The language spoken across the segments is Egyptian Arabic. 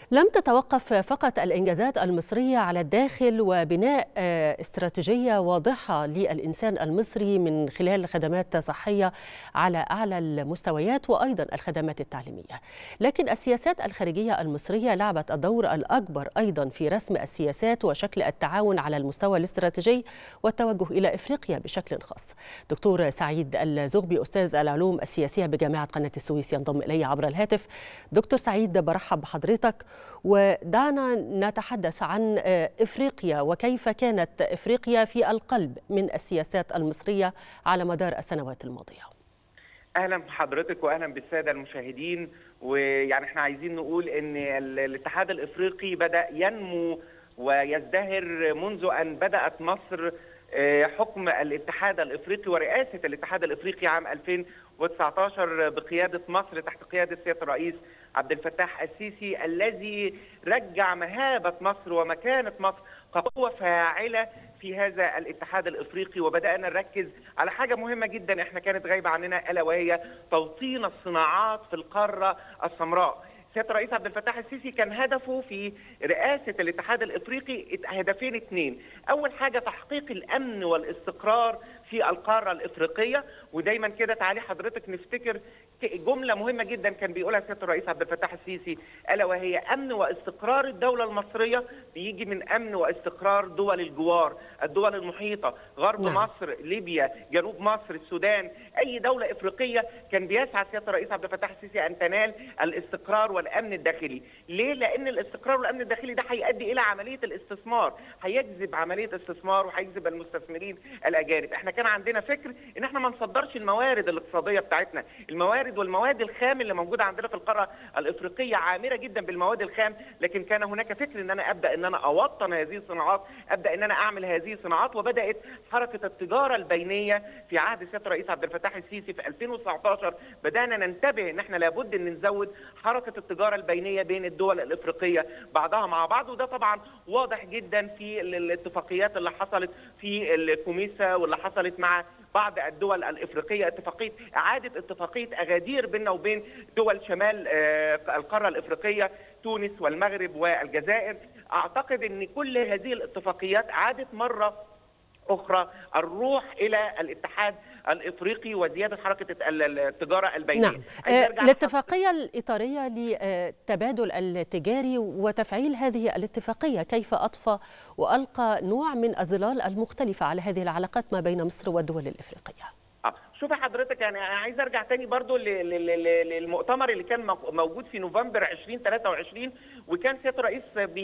لم تتوقف فقط الإنجازات المصرية على الداخل وبناء استراتيجية واضحة للإنسان المصري من خلال خدمات صحية على أعلى المستويات وأيضا الخدمات التعليمية لكن السياسات الخارجية المصرية لعبت الدور الأكبر أيضا في رسم السياسات وشكل التعاون على المستوى الاستراتيجي والتوجه إلى إفريقيا بشكل خاص دكتور سعيد الزغبي أستاذ العلوم السياسية بجامعة قناة السويس ينضم إلي عبر الهاتف دكتور سعيد برحب بحضرتك ودعنا نتحدث عن افريقيا وكيف كانت افريقيا في القلب من السياسات المصريه على مدار السنوات الماضيه. اهلا بحضرتك واهلا بالساده المشاهدين ويعني احنا عايزين نقول ان الاتحاد الافريقي بدا ينمو ويزدهر منذ ان بدات مصر حكم الاتحاد الافريقي ورئاسه الاتحاد الافريقي عام 2019 بقياده مصر تحت قياده سياده الرئيس عبد الفتاح السيسي الذي رجع مهابه مصر ومكانه مصر كقوه فاعله في هذا الاتحاد الافريقي وبدانا نركز على حاجه مهمه جدا احنا كانت غايبه عننا الا وهي توطين الصناعات في القاره السمراء. سياده الرئيس عبد الفتاح السيسي كان هدفه في رئاسه الاتحاد الافريقي هدفين اثنين، اول حاجه تحقيق الامن والاستقرار في القاره الافريقيه ودايما كده تعالي حضرتك نفتكر جمله مهمه جدا كان بيقولها سياده الرئيس عبد الفتاح السيسي الا وهي امن واستقرار الدوله المصريه بيجي من امن واستقرار دول الجوار، الدول المحيطه، غرب نعم. مصر، ليبيا، جنوب مصر، السودان، اي دوله افريقيه كان بيسعى سياده الرئيس عبد الفتاح السيسي ان تنال الاستقرار والامن الداخلي، ليه؟ لان الاستقرار والامن الداخلي ده هيؤدي الى عمليه الاستثمار، هيجذب عمليه استثمار وهيجذب المستثمرين الاجانب، احنا كان عندنا فكر ان احنا ما نصدرش الموارد الاقتصاديه بتاعتنا، الموارد والمواد الخام اللي موجوده عندنا في القاره الافريقيه عامره جدا بالمواد الخام، لكن كان هناك فكر ان انا ابدا ان انا اوطن هذه الصناعات، ابدا ان انا اعمل هذه الصناعات وبدات حركه التجاره البينيه في عهد سياده الرئيس عبد الفتاح السيسي في 2019 بدانا ننتبه ان احنا لابد ان نزود حركه التجاره البينيه بين الدول الافريقيه بعضها مع بعض وده طبعا واضح جدا في الاتفاقيات اللي حصلت في الكوميسا واللي حصلت مع بعض الدول الافريقيه اتفاقيه اعاده اتفاقيه اغادير بيننا وبين دول شمال القاره الافريقيه تونس والمغرب والجزائر اعتقد ان كل هذه الاتفاقيات عادت مره اخرى الروح الى الاتحاد الافريقي وزياده حركه التجاره البينيه. نعم. الاتفاقيه الاطاريه للتبادل التجاري وتفعيل هذه الاتفاقيه كيف اضفى والقى نوع من الظلال المختلفه على هذه العلاقات ما بين مصر والدول الافريقيه. آه. شوفي حضرتك يعني انا عايز ارجع تاني برضو للمؤتمر اللي كان موجود في نوفمبر 2023 وكان سياده الرئيس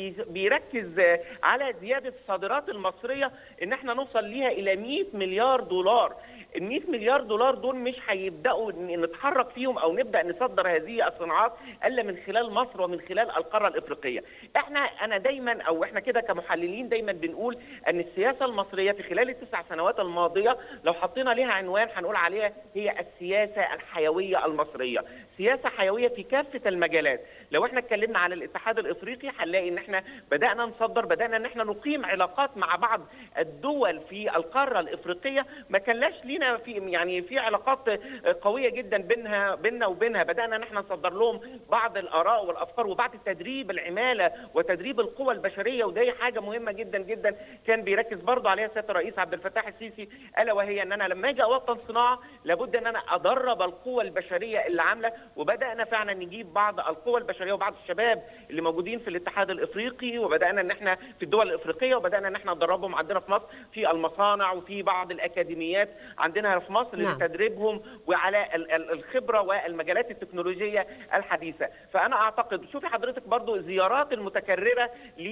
بيركز على زياده الصادرات المصريه ان احنا نوصل ليها الى 100 مليار دولار ال 100 مليار دولار دول مش هيبداوا نتحرك فيهم او نبدا نصدر هذه الصناعات الا من خلال مصر ومن خلال القاره الافريقيه. احنا انا دايما او احنا كده كمحللين دايما بنقول ان السياسه المصريه في خلال التسع سنوات الماضيه لو حطينا ليها عنوان هنقول عليها هي السياسه الحيويه المصريه، سياسه حيويه في كافه المجالات، لو احنا اتكلمنا عن الاتحاد الافريقي هنلاقي ان احنا بدانا نصدر بدانا ان احنا نقيم علاقات مع بعض الدول في القاره الافريقيه ما كانلاش لينا في يعني في علاقات قويه جدا بينها بيننا وبينها بدانا ان احنا نصدر لهم بعض الاراء والافكار وبعض تدريب العماله وتدريب القوى البشريه ودي حاجه مهمه جدا جدا كان بيركز برضه عليها سياده الرئيس عبد الفتاح السيسي الا وهي ان انا لما اجي اوطن صناعه لابد ان انا ادرب القوى البشريه اللي عامله وبدانا فعلا نجيب بعض القوى البشريه وبعض الشباب اللي موجودين في الاتحاد الافريقي وبدانا ان احنا في الدول الافريقيه وبدانا ان احنا ندربهم عندنا في مصر في المصانع وفي بعض الاكاديميات عندنا في مصر نعم. لتدريبهم وعلى الخبره والمجالات التكنولوجيه الحديثه فانا اعتقد شوفي حضرتك برضو الزيارات المتكرره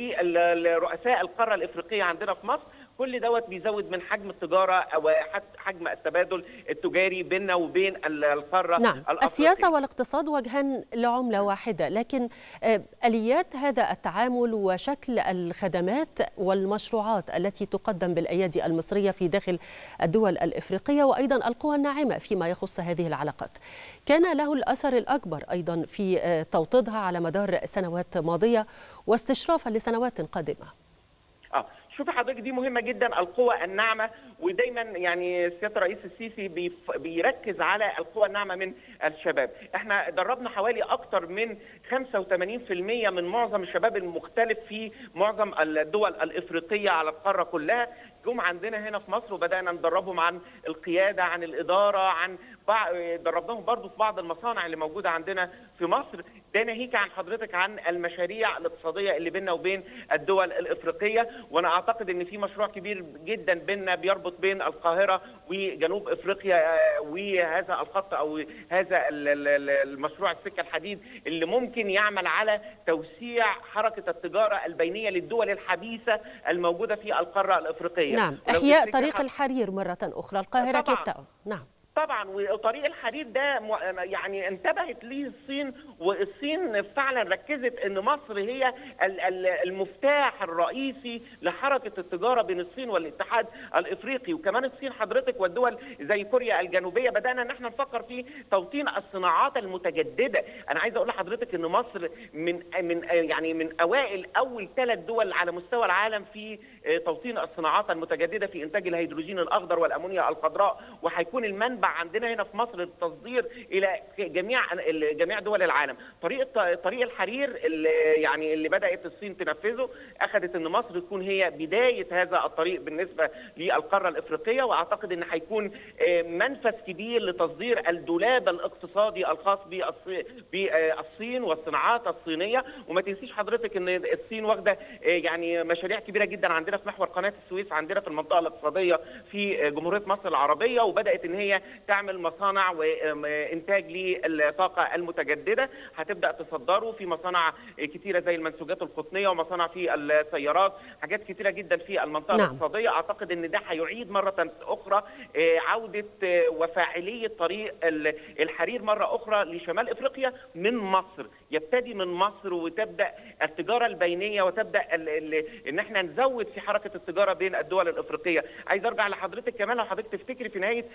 لرؤساء القاره الافريقيه عندنا في مصر كل دوت بيزود من حجم التجاره وحجم التبادل التجاري بيننا وبين القاره نعم الأفريقية. السياسه والاقتصاد وجهان لعمله واحده لكن اليات هذا التعامل وشكل الخدمات والمشروعات التي تقدم بالايادي المصريه في داخل الدول الافريقيه وايضا القوى الناعمه فيما يخص هذه العلاقات كان له الاثر الاكبر ايضا في توطيدها على مدار سنوات ماضيه واستشرافا لسنوات قادمه اه شوفي حضرتك دي مهمه جدا القوى الناعمه ودايما يعني سياده الرئيس السيسي بيف- بيركز على القوى الناعمه من الشباب احنا دربنا حوالي اكتر من 85% من معظم الشباب المختلف في معظم الدول الافريقيه على القاره كلها جم عندنا هنا في مصر وبدانا ندربهم عن القياده عن الاداره عن بع- دربناهم برضو في بعض المصانع اللي موجوده عندنا في مصر ده ناهيك عن حضرتك عن المشاريع الاقتصاديه اللي بيننا وبين الدول الافريقيه وانا اعتقد ان في مشروع كبير جدا بيننا بيربط بين القاهره وجنوب افريقيا آه، وهذا الخط او هذا ال- ال- ال- المشروع السكه الحديد اللي ممكن يعمل على توسيع حركه التجاره البينيه للدول الحديثه الموجوده في القاره الافريقيه نعم ولو إحياء تفتكر طريق حضرتك- الحرير مرة أخرى القاهرة طبعاً. كيب تاون نعم طبعا وطريق الحديد ده م- يعني انتبهت ليه الصين والصين فعلا ركزت ان مصر هي ال- ال- المفتاح الرئيسي لحركه التجاره بين الصين والاتحاد الافريقي وكمان الصين حضرتك والدول زي كوريا الجنوبيه بدانا ان احنا نفكر في توطين الصناعات المتجدده انا عايز اقول لحضرتك ان مصر من من يعني من اوائل اول ثلاث دول على مستوى العالم في توطين الصناعات المتجدده في انتاج الهيدروجين الاخضر والامونيا الخضراء وهيكون المنبع عندنا هنا في مصر للتصدير الى جميع جميع دول العالم طريق طريق الحرير اللي يعني اللي بدات الصين تنفذه اخذت ان مصر تكون هي بدايه هذا الطريق بالنسبه للقاره الافريقيه واعتقد ان هيكون آه، منفذ كبير لتصدير الدولاب الاقتصادي الخاص بالص- بالصين والصناعات الصينيه وما تنسيش حضرتك ان الصين واخده آه، يعني مشاريع كبيره جدا عندنا في محور قناه السويس عندنا في المنطقه الاقتصاديه في آه، جمهوريه مصر العربيه وبدات ان هي تعمل مصانع وانتاج للطاقه المتجدده هتبدا تصدره في مصانع كتيره زي المنسوجات القطنيه ومصانع في السيارات حاجات كتيره جدا في المنطقه نعم. الاقتصاديه اعتقد ان ده هيعيد مره اخرى آه، عوده آه، وفاعليه طريق ال- الحرير مره اخرى لشمال افريقيا من مصر يبتدي من مصر وتبدا التجاره البينيه وتبدا ال ال ان احنا نزود في حركه التجاره بين الدول الافريقيه عايز ارجع لحضرتك كمان لو حضرتك تفتكري في نهايه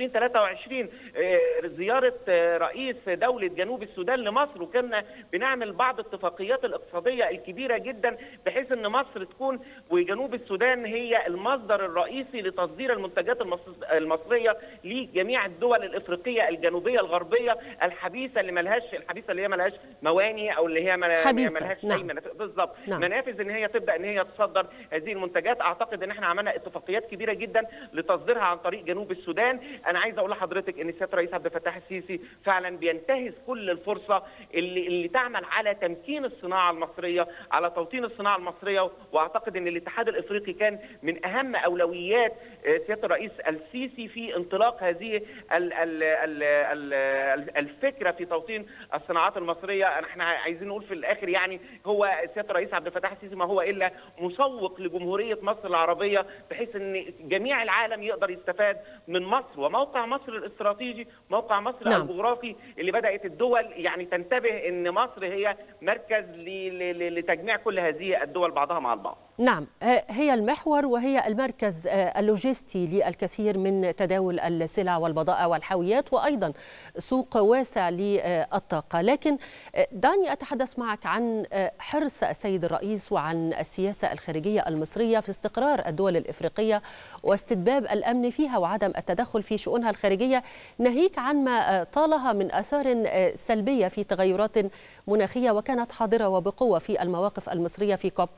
2023 آه، زياره آه، رئيس دوله جنوب السودان لمصر وكنا بنعمل بعض الاتفاقيات الاقتصاديه الكبيره جدا بحيث ان مصر تكون وجنوب السودان هي المصدر الرئيسي لتصدير المنتجات المص- المصريه لجميع الدول الافريقيه الجنوبيه الغربيه الحبيسه اللي ملهاش الحبيسه اللي هي ملهاش مواني او اللي هي مل- حبيسة، ملهاش نعم. اي منافذ بالظبط نعم. منافذ ان هي تبدا ان هي تصدر هذه المنتجات اعتقد ان احنا عملنا اتفاقيات كبيره جدا لتصديرها عن طريق جنوب السودان انا عايز اقول لحضرتك ان سياده الرئيس عبد الفتاح السيسي فعلا بينتهز كل الفرصه اللي اللي تعمل على تمكين الصناعه المصريه على توطين الصناعه المصريه واعتقد ان الاتحاد الافريقي كان من اهم اولويات آه، سياده الرئيس السيسي في انطلاق هذه ال ال ال ال ال الفكره في توطين الصناعات المصريه احنا عايزين نقول في الاخر يعني هو سياده الرئيس عبد الفتاح السيسي ما هو الا مسوق لجمهوريه مصر العربيه بحيث ان جميع العالم يقدر يستفاد من مصر وموقع مصر الاستراتيجي موقع مصر نعم. الجغرافي اللي بدات الدول يعني تنتبه ان مصر هي مركز ل- ل- لتجميع كل هذه الدول بعضها مع البعض نعم آه، هي المحور وهي المركز آه، اللوجستي للكثير من تداول السلع والبضائع والحاويات وأيضا سوق واسع للطاقة لكن آه، دعني أتحدث معك عن آه، حرص السيد الرئيس وعن السياسة الخارجية المصرية في استقرار الدول الإفريقية واستتباب الأمن فيها وعدم التدخل في شؤونها الخارجية ناهيك عن ما آه، طالها من آثار آه، سلبية في تغيرات مناخية وكانت حاضرة وبقوة في المواقف المصرية في كوب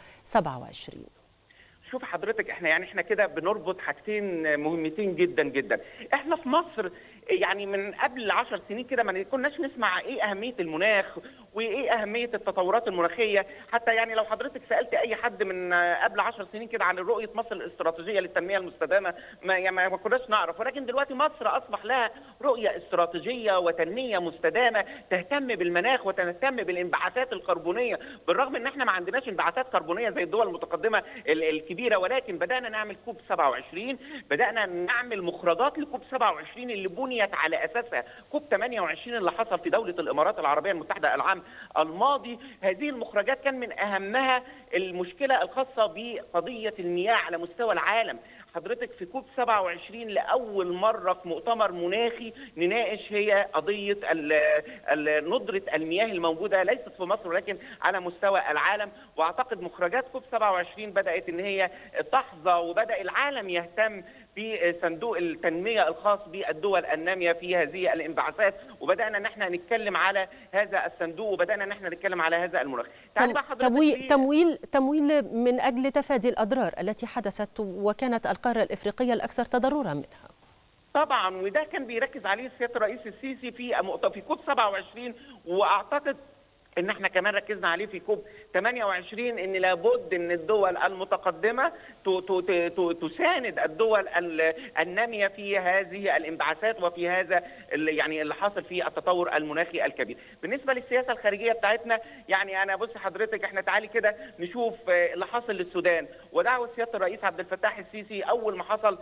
27 شوف حضرتك احنا يعني احنا كده بنربط حاجتين مهمتين جدا جدا احنا في مصر يعني من قبل 10 سنين كده ما كناش نسمع ايه اهميه المناخ وايه اهميه التطورات المناخيه حتى يعني لو حضرتك سالت اي حد من قبل 10 سنين كده عن رؤيه مصر الاستراتيجيه للتنميه المستدامه ما يعني ما كناش نعرف ولكن دلوقتي مصر اصبح لها رؤيه استراتيجيه وتنميه مستدامه تهتم بالمناخ وتهتم بالانبعاثات الكربونيه بالرغم ان احنا ما عندناش انبعاثات كربونيه زي الدول المتقدمه ال- الكبيره ولكن بدانا نعمل كوب 27 بدانا نعمل مخرجات لكوب 27 اللي بنيت على اساسها كوب 28 اللي حصل في دوله الامارات العربيه المتحده العام الماضي هذه المخرجات كان من اهمها المشكله الخاصه بقضيه المياه على مستوى العالم حضرتك في كوب 27 لاول مره في مؤتمر مناخي نناقش هي قضيه ندره المياه الموجوده ليست في مصر ولكن على مستوى العالم واعتقد مخرجات كوب 27 بدات ان هي تحظى وبدا العالم يهتم بصندوق التنميه الخاص بالدول الناميه في هذه الانبعاثات وبدانا ان احنا نتكلم على هذا الصندوق وبدانا ان احنا نتكلم على هذا المناخ تمويل تمويل تمويل من اجل تفادي الاضرار التي حدثت وكانت القاره الافريقيه الاكثر تضررا منها طبعا وده كان بيركز عليه سياده الرئيس السيسي في في كوب 27 واعتقد ان احنا كمان ركزنا عليه في كوب 28 ان لابد ان الدول المتقدمه تساند الدول الناميه في هذه الانبعاثات وفي هذا يعني اللي حاصل في التطور المناخي الكبير. بالنسبه للسياسه الخارجيه بتاعتنا يعني انا بص حضرتك احنا تعالي كده نشوف اللي حصل للسودان ودعوه سياده الرئيس عبد الفتاح السيسي اول ما حصل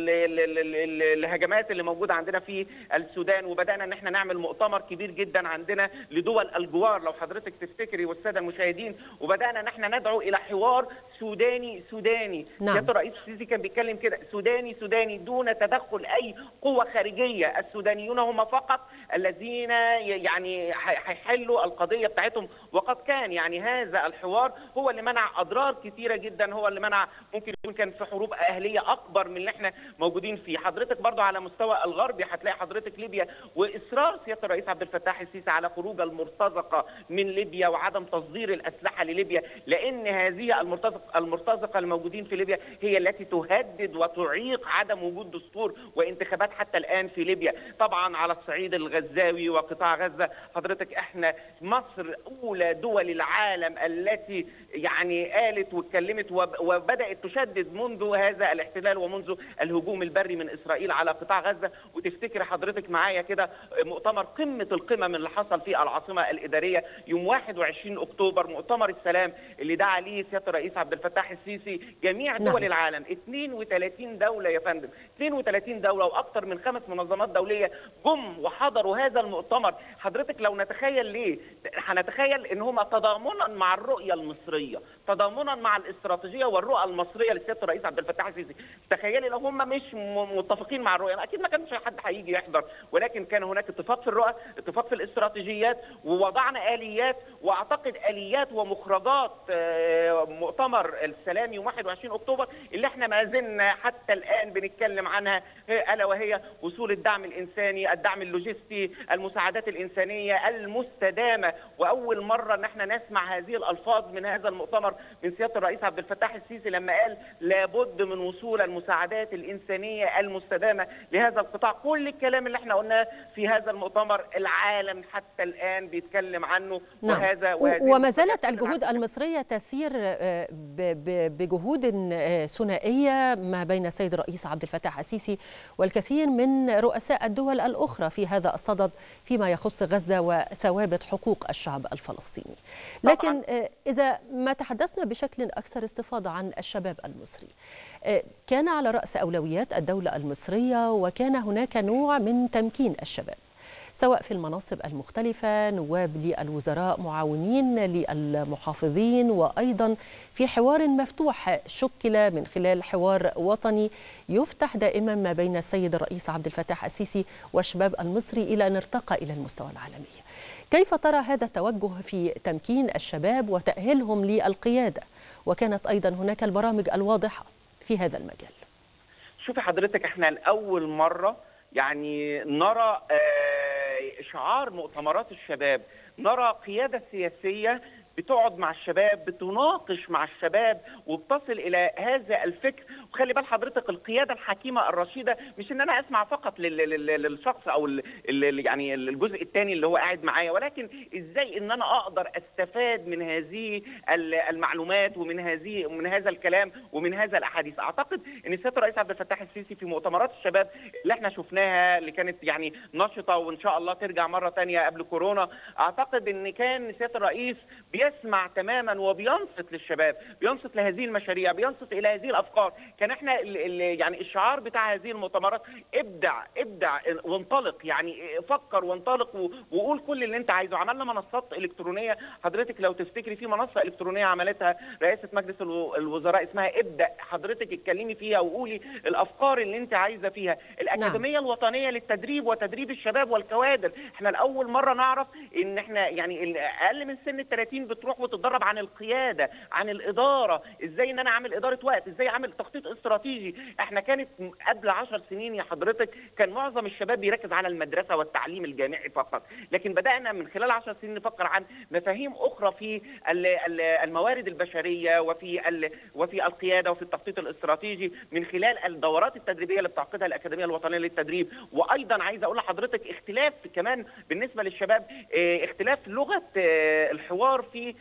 الهجمات اللي موجوده عندنا في السودان وبدانا ان احنا نعمل مؤتمر كبير جدا عندنا لدول الجوار لو حضرتك تفتكري والساده المشاهدين وبدانا ان احنا ندعو الى حوار سوداني سوداني نعم. سياده الرئيس السيسي كان بيتكلم كده سوداني سوداني دون تدخل اي قوه خارجيه السودانيون هم فقط الذين يعني هيحلوا القضيه بتاعتهم وقد كان يعني هذا الحوار هو اللي منع اضرار كثيره جدا هو اللي منع ممكن يكون كان في حروب اهليه اكبر من اللي احنا موجودين فيه حضرتك برضو على مستوى الغربي هتلاقي حضرتك ليبيا واصرار سياده الرئيس عبد الفتاح السيسي على خروج المرتزقه من ليبيا وعدم تصدير الاسلحه لليبيا لان هذه المرتزقه المرتزقه الموجودين في ليبيا هي التي تهدد وتعيق عدم وجود دستور وانتخابات حتى الان في ليبيا طبعا على الصعيد الغزاوي وقطاع غزه حضرتك احنا مصر اولى دول العالم التي يعني قالت واتكلمت وبدات تشدد منذ هذا الاحتلال ومنذ الهجوم البري من اسرائيل على قطاع غزه وتفتكر حضرتك معايا كده مؤتمر قمه القمم اللي حصل في العاصمه الاداريه يوم 21 اكتوبر مؤتمر السلام اللي دعا ليه سياده الرئيس عبد الفتاح السيسي جميع دول نعم. العالم 32 دوله يا فندم 32 دوله واكثر من خمس منظمات دوليه جم وحضروا هذا المؤتمر حضرتك لو نتخيل ليه هنتخيل ان هم تضامنا مع الرؤيه المصريه تضامنا مع الاستراتيجيه والرؤى المصريه لسياده الرئيس عبد الفتاح السيسي تخيلي لو هم مش متفقين مع الرؤيه اكيد ما كانش حد هيجي يحضر ولكن كان هناك اتفاق في الرؤى اتفاق في الاستراتيجيات ووضعنا اليات واعتقد اليات ومخرجات مؤتمر السلام يوم 21 اكتوبر اللي احنا ما زلنا حتى الان بنتكلم عنها الا وهي وصول الدعم الانساني، الدعم اللوجستي، المساعدات الانسانيه المستدامه واول مره ان احنا نسمع هذه الالفاظ من هذا المؤتمر من سياده الرئيس عبد الفتاح السيسي لما قال لابد من وصول المساعدات الانسانيه المستدامه لهذا القطاع، كل الكلام اللي احنا قلناه في هذا المؤتمر العالم حتى الان بيتكلم عنه نعم. وهذا وما زالت الجهود المصريه تسير بجهود ثنائيه ما بين السيد الرئيس عبد الفتاح السيسي والكثير من رؤساء الدول الاخرى في هذا الصدد فيما يخص غزه وثوابت حقوق الشعب الفلسطيني. لكن اذا ما تحدثنا بشكل اكثر استفاضه عن الشباب المصري كان على راس اولويات الدوله المصريه وكان هناك نوع من تمكين الشباب. سواء في المناصب المختلفة نواب للوزراء معاونين للمحافظين وأيضا في حوار مفتوح شكل من خلال حوار وطني يفتح دائما ما بين السيد الرئيس عبد الفتاح السيسي والشباب المصري إلى أن ارتقى إلى المستوى العالمي كيف ترى هذا التوجه في تمكين الشباب وتأهيلهم للقيادة وكانت أيضا هناك البرامج الواضحة في هذا المجال شوفي حضرتك احنا لأول مرة يعني نرى شعار مؤتمرات الشباب نرى قيادة سياسية بتقعد مع الشباب بتناقش مع الشباب وبتصل الى هذا الفكر وخلي بال حضرتك القياده الحكيمه الرشيده مش ان انا اسمع فقط للشخص او يعني الجزء الثاني اللي هو قاعد معايا ولكن ازاي ان انا اقدر استفاد من هذه المعلومات ومن هذه ومن هذا الكلام ومن هذا الاحاديث اعتقد ان سياده الرئيس عبد الفتاح السيسي في مؤتمرات الشباب اللي احنا شفناها اللي كانت يعني نشطه وان شاء الله ترجع مره ثانيه قبل كورونا اعتقد ان كان سياده الرئيس بي بيسمع تماما وبينصت للشباب بينصت لهذه المشاريع بينصت الى هذه الافكار كان احنا ال ال يعني الشعار بتاع هذه المؤتمرات ابدع ابدع وانطلق يعني فكر وانطلق وقول كل اللي انت عايزه عملنا منصات الكترونيه حضرتك لو تفتكري في منصه الكترونيه عملتها رئاسه مجلس الوزراء اسمها ابدا حضرتك اتكلمي فيها وقولي الافكار اللي انت عايزه فيها الاكاديميه نعم. الوطنيه للتدريب وتدريب الشباب والكوادر احنا لاول مره نعرف ان احنا يعني اقل من سن ال 30 بتروح وتتدرب عن القياده عن الاداره ازاي ان انا اعمل اداره وقت ازاي اعمل تخطيط استراتيجي احنا كانت قبل 10 سنين يا حضرتك كان معظم الشباب بيركز على المدرسه والتعليم الجامعي فقط لكن بدانا من خلال 10 سنين نفكر عن مفاهيم اخرى في الموارد البشريه وفي وفي القياده وفي التخطيط الاستراتيجي من خلال الدورات التدريبيه اللي بتعقدها الاكاديميه الوطنيه للتدريب وايضا عايز اقول لحضرتك اختلاف كمان بالنسبه للشباب اختلاف لغه الحوار في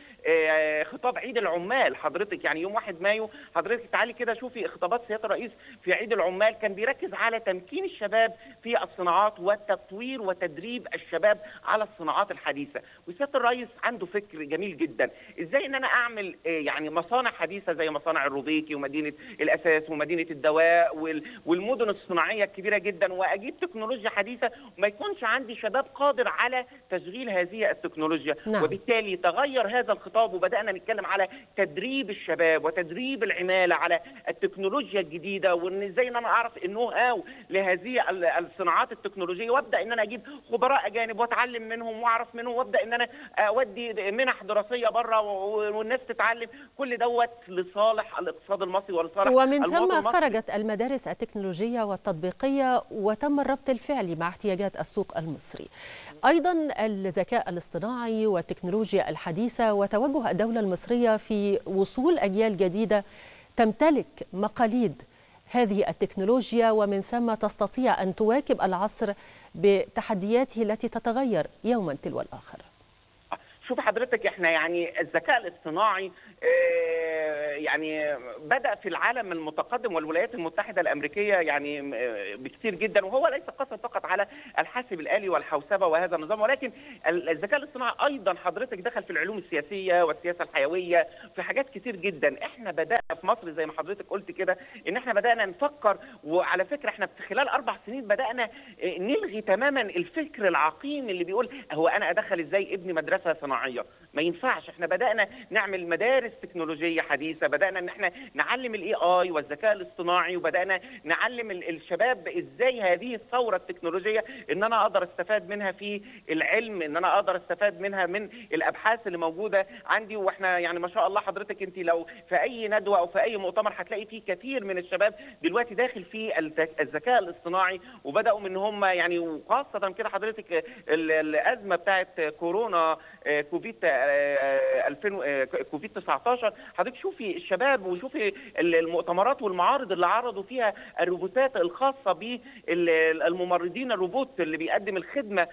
خطاب عيد العمال حضرتك يعني يوم 1 مايو حضرتك تعالي كده شوفي خطابات سياده الرئيس في عيد العمال كان بيركز على تمكين الشباب في الصناعات وتطوير وتدريب الشباب على الصناعات الحديثه وسياده الرئيس عنده فكر جميل جدا ازاي ان انا اعمل يعني مصانع حديثه زي مصانع الروبيكي ومدينه الاساس ومدينه الدواء والمدن الصناعيه الكبيره جدا واجيب تكنولوجيا حديثه وما يكونش عندي شباب قادر على تشغيل هذه التكنولوجيا نعم. وبالتالي تغير هذا الخطاب وبدانا نتكلم على تدريب الشباب وتدريب العماله على التكنولوجيا الجديده وان ازاي ان انا اعرف النو هاو لهذه الصناعات التكنولوجيه وابدا ان انا اجيب خبراء اجانب واتعلم منهم واعرف منهم وابدا ان انا اودي منح دراسيه بره والناس تتعلم كل دوت لصالح الاقتصاد المصري ولصالح ومن ثم خرجت المدارس التكنولوجيه والتطبيقيه وتم الربط الفعلي مع احتياجات السوق المصري. ايضا الذكاء الاصطناعي والتكنولوجيا الحديثه وتوجه الدوله المصريه في وصول اجيال جديده تمتلك مقاليد هذه التكنولوجيا ومن ثم تستطيع ان تواكب العصر بتحدياته التي تتغير يوما تلو الاخر. شوف حضرتك احنا يعني الذكاء الاصطناعي يعني بدا في العالم المتقدم والولايات المتحده الامريكيه يعني بكثير جدا وهو ليس قصر فقط على الحاسب الالي والحوسبه وهذا النظام ولكن الذكاء الاصطناعي ايضا حضرتك دخل في العلوم السياسيه والسياسه الحيويه في حاجات كتير جدا احنا بدانا في مصر زي ما حضرتك قلت كده ان احنا بدانا نفكر وعلى فكره احنا في خلال اربع سنين بدانا نلغي تماما الفكر العقيم اللي بيقول هو انا ادخل ازاي ابني مدرسه صناعيه ما ينفعش احنا بدانا نعمل مدارس تكنولوجيه حديثه بدانا ان احنا نعلم الاي اي والذكاء الاصطناعي وبدانا نعلم الشباب ازاي هذه الثوره التكنولوجيه ان انا اقدر استفاد منها في العلم ان انا اقدر استفاد منها من الابحاث اللي موجوده عندي واحنا يعني ما شاء الله حضرتك انت لو في اي ندوه او في اي مؤتمر هتلاقي فيه كثير من الشباب دلوقتي داخل في الذكاء الاصطناعي وبداوا من هم يعني وخاصه كده حضرتك الازمه بتاعت كورونا كوفيد 2000 كوفيد 19 حضرتك شوفي الشباب وشوفي المؤتمرات والمعارض اللي عرضوا فيها الروبوتات الخاصه بالممرضين الروبوت اللي بيقدم الخدمه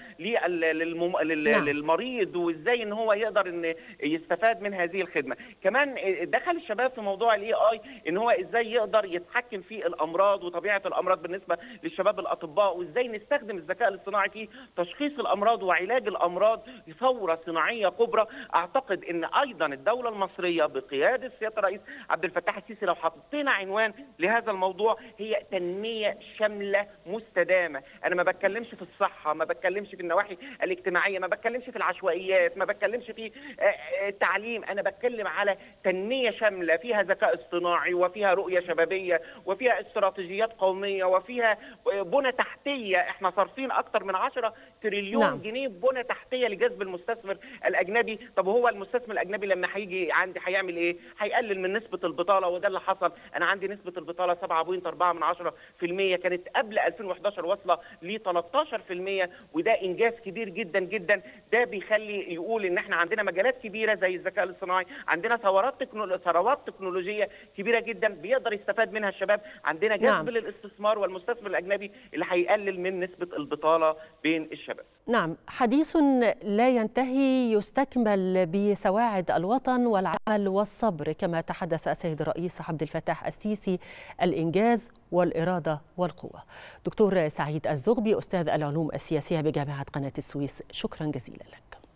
للمريض وازاي ان هو يقدر ان يستفاد من هذه الخدمه كمان دخل الشباب في موضوع الاي اي ان هو ازاي يقدر يتحكم في الامراض وطبيعه الامراض بالنسبه للشباب الاطباء وازاي نستخدم الذكاء الاصطناعي في تشخيص الامراض وعلاج الامراض ثوره صناعيه كبرى اعتقد ان ايضا الدوله المصريه بقياده سياده الرئيس عبد الفتاح السيسي لو حطينا عنوان لهذا الموضوع هي تنميه شامله مستدامه انا ما بتكلمش في الصحه ما بتكلمش في النواحي الاجتماعيه ما بتكلمش في العشوائيات ما بتكلمش في التعليم انا بتكلم على تنميه شامله فيها ذكاء اصطناعي وفيها رؤيه شبابيه وفيها استراتيجيات قوميه وفيها بنى تحتيه احنا صارفين اكثر من 10 تريليون نعم. جنيه بنى تحتيه لجذب المستثمر الاجنبي طب هو المستثمر الاجنبي لما هيجي عندي هيعمل ايه هيقلل من نسبه البطاله وده اللي حصل انا عندي نسبه البطاله 7.4 من 10% كانت قبل 2011 واصله ل 13% وده انجاز كبير جدا جدا ده بيخلي يقول ان احنا عندنا مجالات كبيره زي الذكاء الاصطناعي عندنا ثورات تكنولو... ثروات تكنولوجيه كبيره جدا بيقدر يستفاد منها الشباب عندنا جذب نعم. للاستثمار والمستثمر الاجنبي اللي هيقلل من نسبه البطاله بين الشباب نعم حديث لا ينتهي يستكمل بسواعد الوطن والعمل والصبر كما تحدث السيد الرئيس عبد الفتاح السيسي الإنجاز والإرادة والقوة دكتور سعيد الزغبي أستاذ العلوم السياسية بجامعة قناة السويس شكرا جزيلا لك